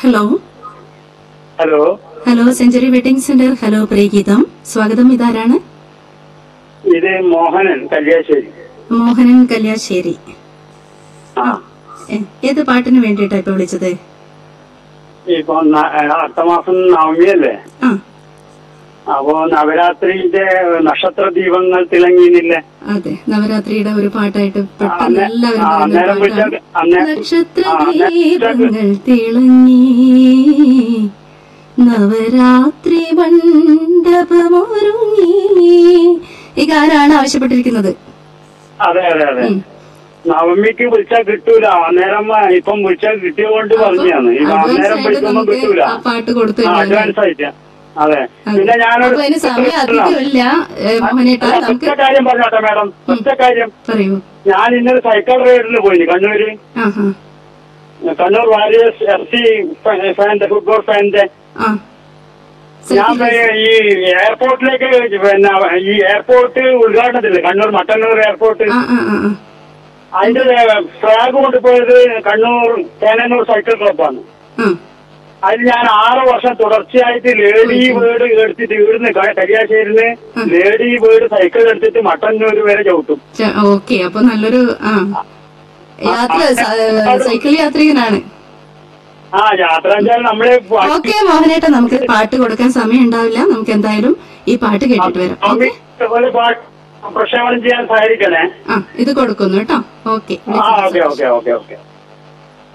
Hello hello hello century wedding centre hello പ്രിയഗീതം സ്വാഗതം ഇതാരാണ് ഇത് മോഹനൻ കല്യാശ്ശേരി മോഹനൻ കല്യാശ്ശേരി ആ ഏ, ഏത് പാട്ടിന് വേണ്ടിയിട്ടാ ഇപ്പൊ വിളിച്ചത് ഇപ്പൊ ന- അടുത്ത മാസം നവമിയല്ലേ ആ അപ്പോ നവരാത്രിന്റെ നക്ഷത്ര ദീപങ്ങൾ തിളങ്ങിയില്ലേ അതെ നവരാത്രിയുടെ ഒരു പാട്ടായിട്ട് പെട്ടെന്ന് അന്നേ- എല്ലാവരും ആ, പറയുന്ന അന്നേരം പാട്ടാണ്. വിളിച്ച- അന്നേ- നക്ഷത്ര ആ, അന്നേ- ദീപങ്ങൾ തിളങ്ങി നവരാത്രി മണ്ഡപമൊരുങ്ങി ഈ ഗാനാണ് ആവശ്യപ്പെട്ടിരിക്കുന്നത് അതെ അതെ അതെ നവമിക്ക് വിളിച്ചാൽ കിട്ടൂല അന്നേരം ഇപ്പം വിളിച്ചാൽ കിട്ടിയതുകൊണ്ട് പറഞ്ഞാണ് ഇപ്പൊ അഡ്വാൻസ് അന്നേരം ആയിട്ട് വിളിക്കുമ്പോ നമുക്ക് കിട്ടൂല ആ പാട്ട് കൊടുത്തു ആ, അഡ്വാൻസ് ആയിട്ട് അതെ പിന്നെ ഞാനൊരു അപ്പൊ അതിന് സമയം അധികമില്ല ഏ, മോഹനേട്ടാ അല്ല, നമുക്ക് ഒറ്റ കാര്യം പറഞ്ഞോട്ടെ മാഡം ഒറ്റ കാര്യം പറയൂ ഞാൻ ഇന്നലെ സൈക്കിൾ റൈഡിൽ പോയി കണ്ണൂര് ആഹാ കണ്ണൂർ വാരിയേഴ്സ് എഫ് സി ഫാന്റെ ഫുട്ബോൾ ഫാന്റെ ആ ഞാൻ പേ- ഈ എയർപോർട്ടിലേക്ക് പിന്നെ ഈ എയർപോർട്ട് ഉദ്ഘാടനത്തില്ലേ കണ്ണൂർ മട്ടന്നൂർ എയർപോർട്ട് ആ ആ ആ ആ. അതിന്റെ ഫ്ലാഗ് കൊണ്ടുപോയത് കണ്ണൂർ ചേനന്നൂർ സൈക്കിൾ ക്ലബ്ബാണ് ആ അതിൽ ഞാൻ ആറ് വർഷം തുടർച്ചയായിട്ട് ലേഡി വീട് എടുത്തിട്ട് ഇവിടുന്ന് ക- കരിയാശ്ശേരിന്ന് ലേഡി വീട് സൈക്കിൾ എടുത്തിട്ട് മട്ടന്നൂർ വരെ ചവിട്ടും ച- ഓക്കെ അപ്പൊ നല്ലൊരു ആ യാത്ര സ- സൈക്കിൾ യാത്രികനാണ് ആ യാത്ര വെച്ചാൽ നമ്മള് ഓക്കെ മോഹനേട്ടാ നമുക്ക് പാട്ട് കൊടുക്കാൻ സമയം ഉണ്ടാവില്ല നമുക്ക് എന്തായാലും ഈ പാട്ട് കേട്ടിട്ട് വരാം ഓക്കെ ഒരു പാട്ട് പ്രക്ഷേപണം ചെയ്യാൻ സഹായിക്കണേ ആ ഇത് കൊടുക്കുന്നു കേട്ടോ ഓക്കെ ആ ഓക്കെ ഓക്കെ ഓക്കെ ഓക്കെ